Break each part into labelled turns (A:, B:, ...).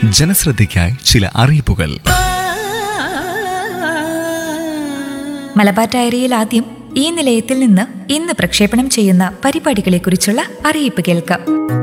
A: ജനശ്രദ്ധയ്ക്കായി ചില അറിയിപ്പുകൾ
B: മലബാർ ഡയറിയിൽ ആദ്യം ഈ നിലയത്തിൽ നിന്ന് ഇന്ന് പ്രക്ഷേപണം ചെയ്യുന്ന പരിപാടികളെക്കുറിച്ചുള്ള അറിയിപ്പ് കേൾക്കാം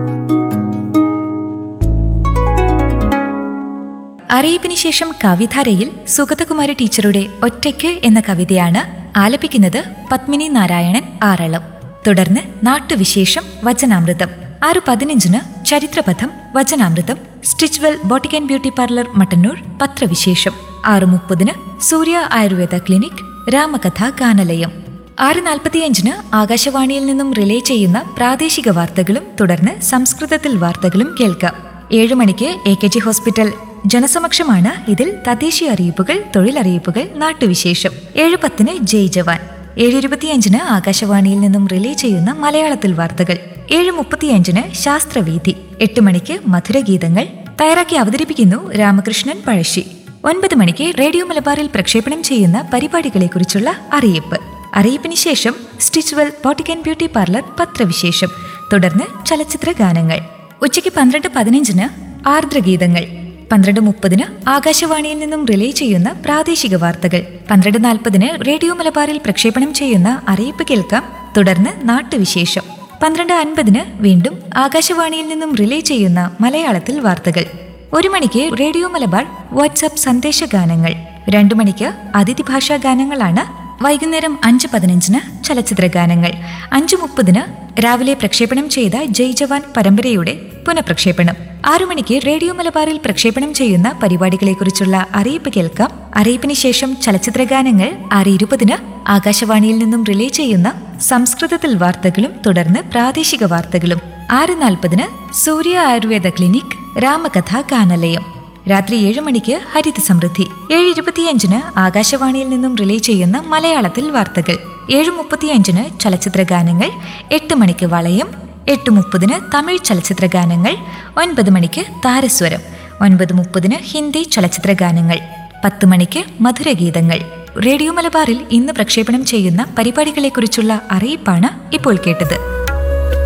B: അറിയിപ്പിന് ശേഷം കവിധാരയിൽ സുഗതകുമാരി ടീച്ചറുടെ ഒറ്റയ്ക്ക് എന്ന കവിതയാണ് ആലപിക്കുന്നത് പത്മിനി നാരായണൻ ആറളം തുടർന്ന് നാട്ടുവിശേഷം വചനാമൃതം ആറ് പതിനഞ്ചിന് ചരിത്രപഥം വചനാമൃതം Stitchwell boutique and beauty parlour Mattannur പത്രവിശേഷം ആറ് മുപ്പതിന് സൂര്യ ആയുർവേദ ക്ലിനിക് രാമകഥ ഗാനലയം ആറ് നാൽപ്പത്തിയഞ്ചിന് ആകാശവാണിയിൽ നിന്നും റിലേ ചെയ്യുന്ന പ്രാദേശിക വാർത്തകളും തുടർന്ന് സംസ്കൃതത്തിൽ വാർത്തകളും കേൾക്കാം ഏഴു മണിക്ക് എ കെ ജി ഹോസ്പിറ്റൽ ജനസമക്ഷമാണ് ഇതിൽ തദ്ദേശീയ അറിയിപ്പുകൾ തൊഴിലറിയിപ്പുകൾ നാട്ടുവിശേഷം ഏഴ് പത്തിന് ജയ് ജവാൻ ഏഴ് ഇരുപത്തിയഞ്ചിന് ആകാശവാണിയിൽ നിന്നും റിലേ ചെയ്യുന്ന മലയാളത്തിൽ വാർത്തകൾ ഏഴ് മുപ്പത്തിയഞ്ചിന് ശാസ്ത്രവീഥി എട്ട് മണിക്ക് മധുരഗീതങ്ങൾ തയ്യാറാക്കി അവതരിപ്പിക്കുന്നു രാമകൃഷ്ണൻ പഴശ്ശി ഒൻപത് മണിക്ക് റേഡിയോ മലബാറിൽ പ്രക്ഷേപണം ചെയ്യുന്ന പരിപാടികളെക്കുറിച്ചുള്ള അറിയിപ്പ് അറിയിപ്പിന് ശേഷം Stitchwell boutique and beauty parlour പത്രവിശേഷം തുടർന്ന് ചലച്ചിത്ര ഗാനങ്ങൾ ഉച്ചയ്ക്ക് പന്ത്രണ്ട് പതിനഞ്ചിന് ആർദ്രഗീതങ്ങൾ പന്ത്രണ്ട് മുപ്പതിന് ആകാശവാണിയിൽ നിന്നും റിലേ ചെയ്യുന്ന പ്രാദേശിക വാർത്തകൾ പന്ത്രണ്ട് നാൽപ്പതിന് റേഡിയോ മലബാറിൽ പ്രക്ഷേപണം ചെയ്യുന്ന അറിയിപ്പ് കേൾക്കാം തുടർന്ന് നാട്ടുവിശേഷം പന്ത്രണ്ട് അൻപതിന് വീണ്ടും ആകാശവാണിയിൽ നിന്നും റിലേ ചെയ്യുന്ന മലയാളത്തിൽ വാർത്തകൾ ഒരു മണിക്ക് റേഡിയോ മലബാർ വാട്സാപ്പ് സന്ദേശ ഗാനങ്ങൾ രണ്ടു മണിക്ക് അതിഥി ഭാഷാ ഗാനങ്ങളാണ് വൈകുന്നേരം അഞ്ച് പതിനഞ്ചിന് ചലച്ചിത്ര ഗാനങ്ങൾ അഞ്ച് മുപ്പതിന് രാവിലെ പ്രക്ഷേപണം ചെയ്ത ജയ് ജവാൻ പരമ്പരയുടെ പുനഃപ്രക്ഷേപണം ആറു മണിക്ക് റേഡിയോ മലബാറിൽ പ്രക്ഷേപണം ചെയ്യുന്ന പരിപാടികളെക്കുറിച്ചുള്ള അറിയിപ്പ് കേൾക്കാം അറിയിപ്പിന് ശേഷം ചലച്ചിത്ര ഗാനങ്ങൾ ആറ് ഇരുപതിന് ആകാശവാണിയിൽ നിന്നും റിലേ ചെയ്യുന്ന സംസ്കൃതത്തിൽ വാർത്തകളും തുടർന്ന് പ്രാദേശിക വാർത്തകളും ആറ് നാൽപ്പതിന് സൂര്യ ആയുർവേദ ക്ലിനിക് രാമകഥ ഗാനലയം രാത്രി ഏഴ് മണിക്ക് ഹരിത സമൃദ്ധി ഏഴ് ഇരുപത്തിയഞ്ചിന് ആകാശവാണിയിൽ നിന്നും റിലേ ചെയ്യുന്ന മലയാളത്തിൽ വാർത്തകൾ ഏഴ് മുപ്പത്തിയഞ്ചിന് ചലച്ചിത്ര ഗാനങ്ങൾ എട്ട് മണിക്ക് വളയം എട്ട് മുപ്പതിന് തമിഴ് ചലച്ചിത്ര ഗാനങ്ങൾ ഒൻപത് മണിക്ക് താരസ്വരം ഒൻപത് മുപ്പതിന് ഹിന്ദി ചലച്ചിത്ര ഗാനങ്ങൾ പത്ത് മണിക്ക് മധുരഗീതങ്ങൾ റേഡിയോ മലബാറിൽ ഇന്ന് പ്രക്ഷേപണം ചെയ്യുന്ന പരിപാടികളെക്കുറിച്ചുള്ള അറിയിപ്പാണ് ഇപ്പോൾ കേട്ടത്